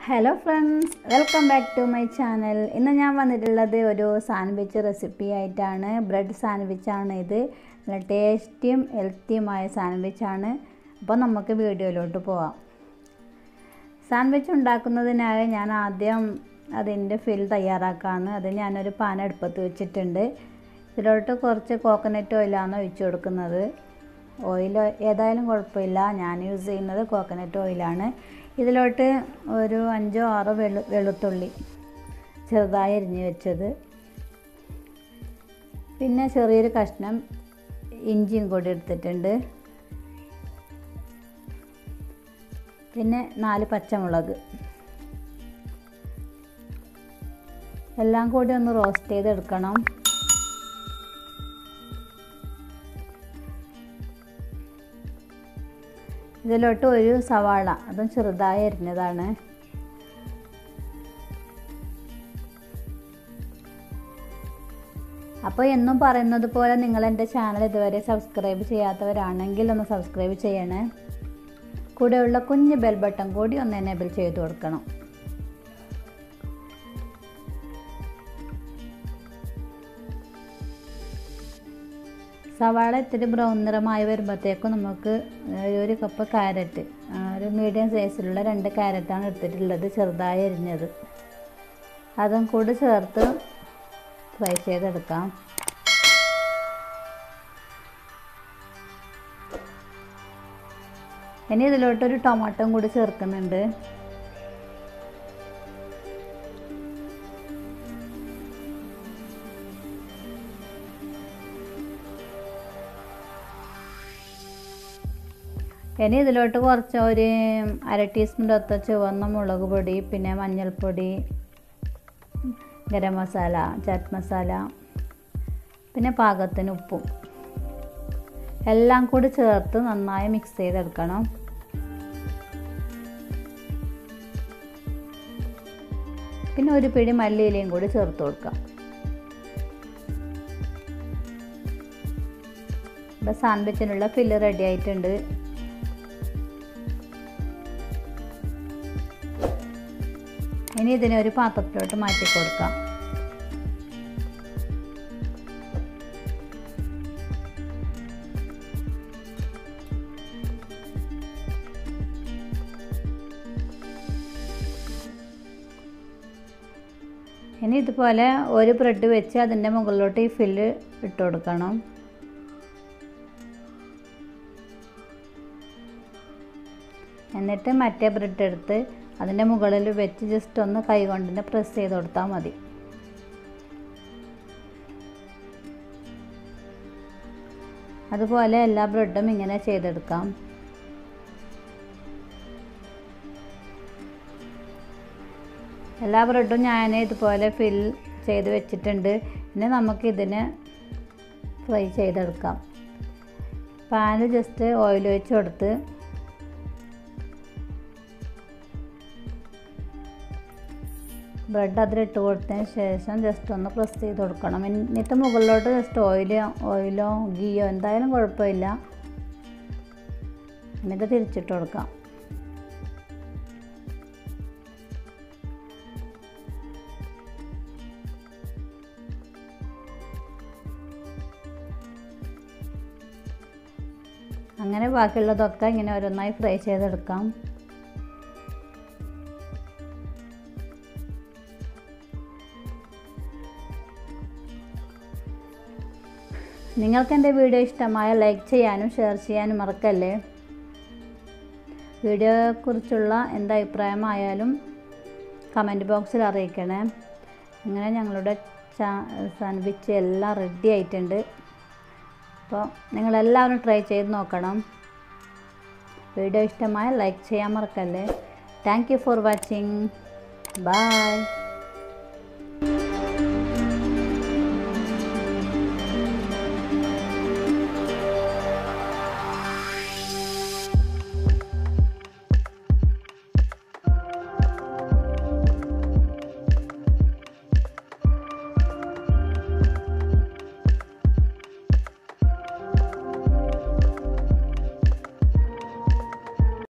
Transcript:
hello friends welcome back to my channel ഇന്ന് ഞാൻ വന്നിട്ടുള്ളത് ഒരു സാൻഡ്വിച്ച് റെസിപ്പി ആയിട്ടാണ് ബ്രെഡ് സാൻഡ്വിച്ചാണ് ഇത് നല്ല ടേസ്റ്റിയും ഹെൽത്തിയുമായ സാൻഡ്വിച്ചാണ് അപ്പോൾ നമുക്ക് വീഡിയോയിലോട്ട് പോവാം സാൻഡ്വിച്ച് ഉണ്ടാക്കുന്നതിനായി ഞാൻ ആദ്യം അതിൻ്റെ ഫിൽ തയ്യാറാക്കാമെന്ന് അത് ഞാനൊരു പാൻ അടുപ്പത്ത് വെച്ചിട്ടുണ്ട് ഇതിലോട്ട് കുറച്ച് കോക്കനട്ട് ഓയിലാണ് ഒഴിച്ചു കൊടുക്കുന്നത് ഓയിൽ ഏതായാലും കുഴപ്പമില്ല ഞാൻ യൂസ് ചെയ്യുന്നത് കോക്കനട്ട് ഓയിലാണ് ഇതിലോട്ട് ഒരു അഞ്ചോ ആറോ വെളു വെളുത്തുള്ളി ചെറുതായി അരിഞ്ഞ് വെച്ചത് പിന്നെ ചെറിയൊരു കഷ്ണം ഇഞ്ചിയും കൂടി എടുത്തിട്ടുണ്ട് പിന്നെ നാല് പച്ചമുളക് എല്ലാം കൂടി ഒന്ന് റോസ്റ്റ് ചെയ്തെടുക്കണം ഇതിലോട്ട് ഒരു സവാള അതും ചെറുതായി അരിഞ്ഞതാണ് അപ്പോൾ എന്നും പറയുന്നത് പോലെ നിങ്ങൾ എൻ്റെ ചാനൽ ഇതുവരെ സബ്സ്ക്രൈബ് ചെയ്യാത്തവരാണെങ്കിൽ ഒന്ന് സബ്സ്ക്രൈബ് ചെയ്യണേ കൂടെയുള്ള കുഞ്ഞ് ബെൽ ബട്ടൺ കൂടി ഒന്ന് എനേബിൾ ചെയ്ത് കൊടുക്കണം സവാള ഇത്തിരി ബ്രൗൺ നിറമായി വരുമ്പോഴത്തേക്കും നമുക്ക് ഒരു കപ്പ് ക്യാരറ്റ് ഒരു മീഡിയം സൈസിലുള്ള രണ്ട് ക്യാരറ്റാണ് എടുത്തിട്ടുള്ളത് ചെറുതായി അരിഞ്ഞത് അതും കൂടി ചേർത്ത് ഫ്രൈ ചെയ്തെടുക്കാം ഇനി ഇതിലോട്ടൊരു ടൊമാറ്റോ കൂടി ചേർക്കുന്നുണ്ട് ഇനി ഇതിലോട്ട് കുറച്ച് ഒരു അര ടീസ്പൂൺ ഒത്ത ചുവന്ന മുളക് പൊടി പിന്നെ മഞ്ഞൾപ്പൊടി ഗരം മസാല ചാറ്റ് മസാല പിന്നെ പാകത്തിന് ഉപ്പും എല്ലാം കൂടി ചേർത്ത് നന്നായി മിക്സ് ചെയ്തെടുക്കണം പിന്നെ ഒരു പിടി മല്ലിയിലയും കൂടി ചേർത്ത് കൊടുക്കാം ഇപ്പോൾ സാൻഡ്വിച്ചിനുള്ള ഫില്ല് റെഡി ആയിട്ടുണ്ട് ഇനി ഇതിനെ ഒരു പാത്രത്തിലോട്ട് മാറ്റി കൊടുക്കാം ഇനി ഇതുപോലെ ഒരു ബ്രെഡ് വെച്ച് അതിൻ്റെ മുകളിലോട്ട് ഈ ഫില്ല് ഇട്ട് കൊടുക്കണം എന്നിട്ട് മറ്റേ ബ്രെഡ് എടുത്ത് അതിൻ്റെ മുകളിൽ വെച്ച് ജസ്റ്റ് ഒന്ന് കൈ കൊണ്ട് പ്രസ് ചെയ്ത് കൊടുത്താൽ മതി അതുപോലെ എല്ലാ ബ്രെഡും ഇങ്ങനെ ചെയ്തെടുക്കാം എല്ലാ ബ്രെഡും ഞാൻ ഇതുപോലെ ഫിൽ ചെയ്ത് വെച്ചിട്ടുണ്ട് ഇനി നമുക്ക് ഇതിന് ഫ്രൈ ചെയ്തെടുക്കാം പാനിൽ ജസ്റ്റ് ഓയിൽ ഒഴിച്ച് കൊടുത്ത് ബ്രെഡ് അതിലിട്ട് കൊടുത്തതിന് ശേഷം ജസ്റ്റ് ഒന്ന് പ്രസ് ചെയ്ത് കൊടുക്കണം എന്നിട്ട് മുകളിലോട്ട് ജസ്റ്റ് ഓയിലോ ഓയിലോ ഗീയോ എന്തായാലും കുഴപ്പമില്ല എന്നിട്ട് തിരിച്ചിട്ട് കൊടുക്കാം അങ്ങനെ ബാക്കിയുള്ളതൊക്കെ ഇങ്ങനെ ഓരോന്നായി ഫ്രൈ ചെയ്തെടുക്കാം നിങ്ങൾക്ക് എൻ്റെ വീഡിയോ ഇഷ്ടമായ ലൈക്ക് ചെയ്യാനും ഷെയർ ചെയ്യാനും മറക്കല്ലേ വീഡിയോയെക്കുറിച്ചുള്ള എന്ത് അഭിപ്രായമായാലും കമൻറ്റ് ബോക്സിൽ അറിയിക്കണേ അങ്ങനെ ഞങ്ങളുടെ ചാ സാൻഡ്വിച്ച് എല്ലാം റെഡി ആയിട്ടുണ്ട് അപ്പോൾ നിങ്ങളെല്ലാവരും ട്രൈ ചെയ്ത് നോക്കണം വീഡിയോ ഇഷ്ടമായ ലൈക്ക് ചെയ്യാൻ മറക്കല്ലേ thank you for watching by